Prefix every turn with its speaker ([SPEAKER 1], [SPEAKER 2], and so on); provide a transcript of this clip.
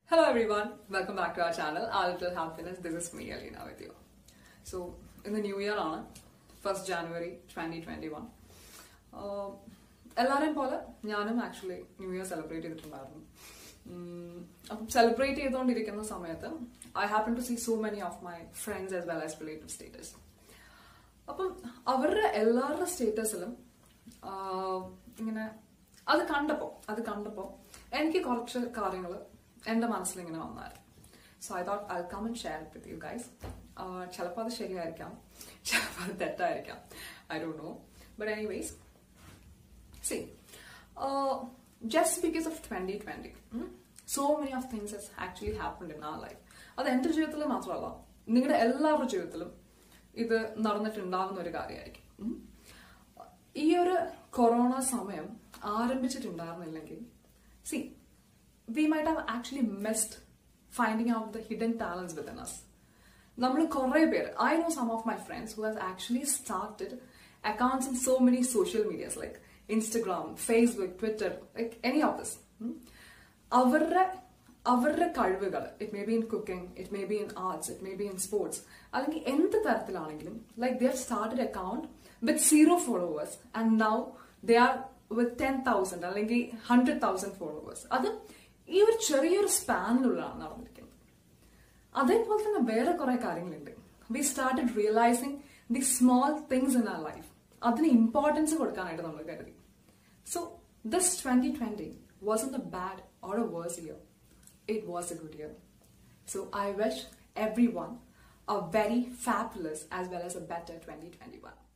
[SPEAKER 1] Hello everyone, welcome back to our channel, Our Little Happiness. This is me, Alina, with you. So, in the new year ആണ് first January twenty twenty one എല്ലാവരെയും പോലെ ഞാനും actually new year celebrate ചെയ്തിട്ടുണ്ടായിരുന്നു ഉം, അപ്പം celebrate ചെയ്തുകൊണ്ടിരിക്കുന്ന സമയത്ത് I happen to see so many of my friends as well as relative status അപ്പം അവരുടെ എല്ലാവരുടെ സ്റ്റേറ്റസിലും ഇങ്ങനെ അത് കണ്ടപ്പോ അത് കണ്ടപ്പോ എനിക്ക് കുറച്ച് കാര്യങ്ങൾ എന്റെ മനസ്സിൽ ഇങ്ങനെ വന്നായിരുന്നു so I thought I come and share with you guys ചിലപ്പോൾ അത് ശരിയായിരിക്കാം ചിലപ്പോൾ അത് തെറ്റായിരിക്കാം I don't know but anyways See, uh, just because of 2020, mm, so many of things has actually happened in our life. അത് എന്റെ ജീവിതത്തിൽ മാത്രമല്ല നിങ്ങളുടെ എല്ലാവരുടെ ജീവിതത്തിലും ഇത് നടന്നിട്ടുണ്ടാവുന്ന ഒരു കാര്യമായിരിക്കും ഉം. ഈ ഒരു കൊറോണ സമയം ആരംഭിച്ചിട്ടുണ്ടായിരുന്നില്ലെങ്കിൽ see we might have actually missed finding out the hidden talents within us നമ്മൾ കുറെ പേര് I know some of my friends who has actually started accounts in so many social medias like Instagram Facebook Twitter like any of this അവരുടെ അവരുടെ കഴിവുകൾ it may be in cooking it may be in arts it may be in sports അല്ലെങ്കിൽ എന്ത് തരത്തിലാണെങ്കിലും like they have started account with zero followers and now they are with ten thousand അല്ലെങ്കിൽ hundred thousand followers അത് ഈ ഒരു ചെറിയൊരു സ്പാനിലുള്ളതാണ് നടന്നിരിക്കുന്നത് അതേപോലെ തന്നെ വേറെ കുറെ കാര്യങ്ങളുണ്ട് we started realising the small things in our life അതിന് ഇമ്പോർട്ടൻസ് കൊടുക്കാനായിട്ട് നമ്മൾ കരുതി so this twenty twenty was a bad or a worse year it was a good year so I wish everyone a very fabulous as well as a better twenty twenty one